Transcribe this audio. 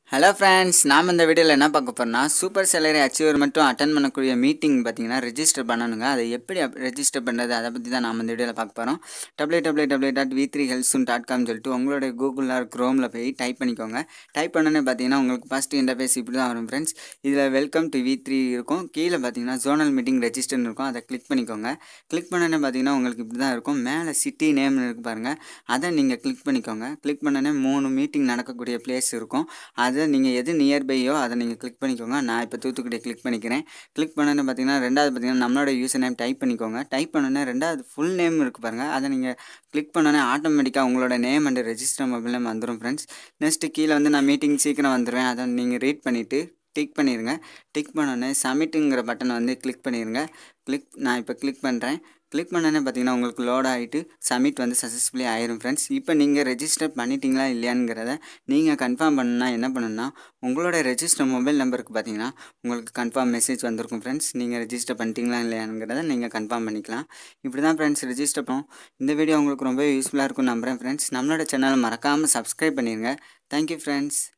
hello friends நாம் இந்த வீடியோவில் என்ன பார்க்க போகிறோம்னா சூப்பர் சேலரி அச்சீவர் மட்டும் அட்டன் பண்ணக்கூடிய மீட்டிங் பார்த்தீங்கன்னா ரெஜிஸ்டர் பண்ணணுங்க அதை எப்படி ரெஜிஸ்டர் பண்ணுறது அதை பற்றி தான் நாம் இந்த வீடியோவில் பார்க்க போகிறோம் W W W dot V three ஹெல்ஸுன் டாட் காம் சொல்லிட்டு உங்களுடைய கூகுளில் க்ரோமில் போய் டைப் பண்ணிக்கோங்க டைப் பண்ணோன்னே பார்த்தீங்கன்னா உங்களுக்கு ஃபஸ்ட் இன்டர்ஃபேஸ் இப்படி தான் வரும் ஃப்ரெண்ட்ஸ் இதில் வெல்கம் டு வி த்ரீ இருக்கும் கீழே பார்த்தீங்கன்னா ஜோனல் மீட்டிங் ரெஜிஸ்டர்னு இருக்கும் அதை கிளிக் பண்ணிக்கோங்க கிளிக் பண்ணோன்னே பார்த்தீங்கன்னா உங்களுக்கு இப்படி தான் இருக்கும் மேலே சிட்டி நேம்னு இருக்கு பாருங்கள் அதை நீங்கள் கிளிக் பண்ணிக்கோங்க கிளிக் பண்ணோன்னே மூணு மீட்டிங் நடக்கக்கூடிய பிளேஸ் இருக்கும் அதை நீங்கள் எது நியர்பையோ அதை நீங்கள் கிளிக் பண்ணிக்கோங்க நான் இப்போ தூத்துக்குடியை கிளிக் பண்ணிக்கிறேன் கிளிக் பண்ணோன்னே பார்த்தீங்கன்னா ரெண்டாவது பார்த்தீங்கன்னா நம்மளோட யூசர் நேம் டைப் பண்ணிக்கோங்க டைப் பண்ணோன்னே ரெண்டாவது ஃபுல் நேம் இருக்குது பாருங்கள் அதை நீங்கள் கிளிக் பண்ணோன்னே ஆட்டோமேட்டிக்காக உங்களோட name and register mobile name வந்துடும் ஃப்ரெண்ட்ஸ் நெக்ஸ்ட்டு கீழே வந்து நான் மீட்டிங் சீக்கிரம் வந்துடுவேன் அதை நீங்கள் ரீட் பண்ணிவிட்டு டிக் பண்ணிடுங்க டிக் பண்ணோன்னே சப்மிட்டுங்கிற பட்டனை வந்து கிளிக் பண்ணிடுங்க கிளிக் நான் இப்போ கிளிக் பண்ணுறேன் கிளிக் பண்ணோன்னே பார்த்தீங்கன்னா உங்களுக்கு லோட் ஆகிட்டு சப்மிட் வந்து சக்ஸஸ்ஃபுல்லி ஆயிரும் ஃப்ரெண்ட்ஸ் இப்போ நீங்கள் ரெஜிஸ்டர் பண்ணிட்டீங்களா இல்லையாங்கிறத நீங்கள் கன்ஃபார்ம் பண்ணணும்னா என்ன பண்ணணும்னா உங்களோட ரெஜிஸ்டர் மொபைல் நம்பருக்கு பார்த்தீங்கன்னா உங்களுக்கு கன்ஃபார்ம் மெசேஜ் வந்திருக்கும் ஃப்ரெண்ட்ஸ் நீங்கள் ரெஜிஸ்டர் பண்ணிட்டீங்களா இல்லையாங்கிறத நீங்கள் கன்ஃபார்ம் பண்ணிக்கலாம் இப்படி தான் ஃப்ரெண்ட்ஸ் ரெஜிஸ்டர் பண்ணோம் இந்த வீடியோ உங்களுக்கு ரொம்ப யூஸ்ஃபுல்லாக இருக்கும் நம்புகிறேன் ஃப்ரெண்ட்ஸ் நம்மளோட சேனலை மறக்காமல் சப்ஸ்கிரைப் பண்ணிடுங்க தேங்க்யூ ஃப்ரெண்ட்ஸ்